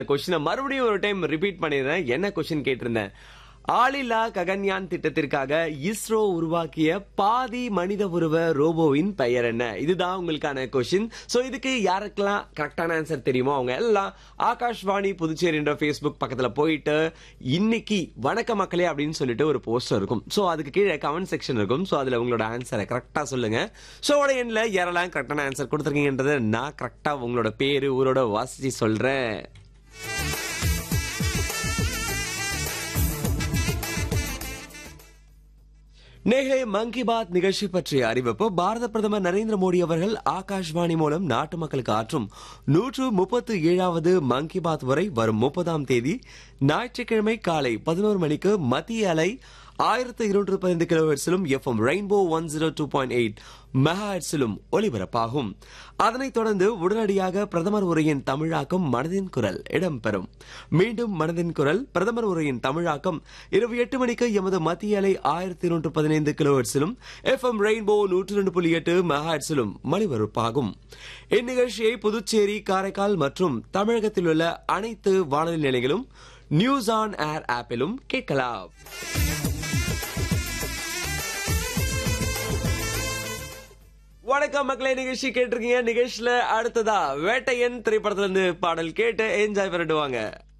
கொஸ்டினை மறுபடியும் ஒரு டைம் ரிப்பீட் பண்ணிடுறேன் என்ன கொஸ்டின் கேட்டிருந்தேன் ஆளில்லா ககன்யான் திட்டத்திற்காக இஸ்ரோ உருவாக்கிய பாதி மனித உருவ ரோபோவின் பெயர் என்ன இதுதான் உங்களுக்கான கொஸ்டின் சோ இதுக்கு யாருக்கெல்லாம் கரெக்டான ஆன்சர் தெரியுமோ அவங்க எல்லாம் ஆகாஷ்வாணி புதுச்சேரின்ற ஃபேஸ்புக் பக்கத்துல போயிட்டு இன்னைக்கு வணக்க மக்களே அப்படின்னு சொல்லிட்டு ஒரு போஸ்டர் இருக்கும் சோ அதுக்கு கீழே கமெண்ட் செக்ஷன் இருக்கும் சோ அதுல உங்களோட ஆன்சரை கரெக்டா சொல்லுங்க ஷோட எண்ணில் யாரெல்லாம் கரெக்டான ஆன்சர் கொடுத்துருக்கீங்கன்றதை நான் கரெக்டா உங்களோட பேரு ஊரோட வாசிச்சு சொல்றேன் நேகை மன் கி பாத் நிகழ்ச்சி பற்றிய அறிவிப்பு பாரத பிரதமர் நரேந்திர மோடி அவர்கள் ஆகாஷ்வாணி மூலம் நாட்டு மக்களுக்கு ஆற்றும் நூற்று முப்பத்து ஏழாவது மன் கி பாத் வரை வரும் முப்பதாம் தேதி ஞாயிற்றுக்கிழமை காலை பதினோரு மணிக்கு மத்திய அலை ஆயிரத்து இருநூற்று பதினைந்து கிலோஹெட்ஸிலும் FM rainbow one zero two point eight மெகாஹெட்ஸிலும் ஒலிபரப்பாகும் அதனைத் தொடர்ந்து உடனடியாக பிரதமர் உரையின் தமிழாக்கம் மனதின் குரல் இடம்பெறும் மீண்டும் மனதின் குரல் பிரதமர் உரையின் தமிழாக்கம் இரவு எட்டு மணிக்கு எமது மத்திய அலை ஆயிரத்தி இருநூற்று பதினைந்து கிலோஹெட்ஸிலும் எஃப்எம் ரெயின்போ நூற்று ரெண்டு புள்ளி எட்டு மெகாஹெட்ஸிலும் ஒலிபரப்பாகும் இந்நிகழ்ச்சியை புதுச்சேரி காரைக்கால் மற்றும் தமிழகத்தில் உள்ள அனைத்து வானொலி நிலையங்களும் நியூஸ் ஆன் ஏர் ஆப்பிலும் கேட்கலாம் வணக்கம் மக்களே நிகழ்ச்சி கேட்டிருக்கீங்க நிகழ்ச்சியில அடுத்ததா வேட்டையன் திரைப்படத்துல இருந்து பாடல் கேட்டு என்ஜாய் பண்ணிடுவாங்க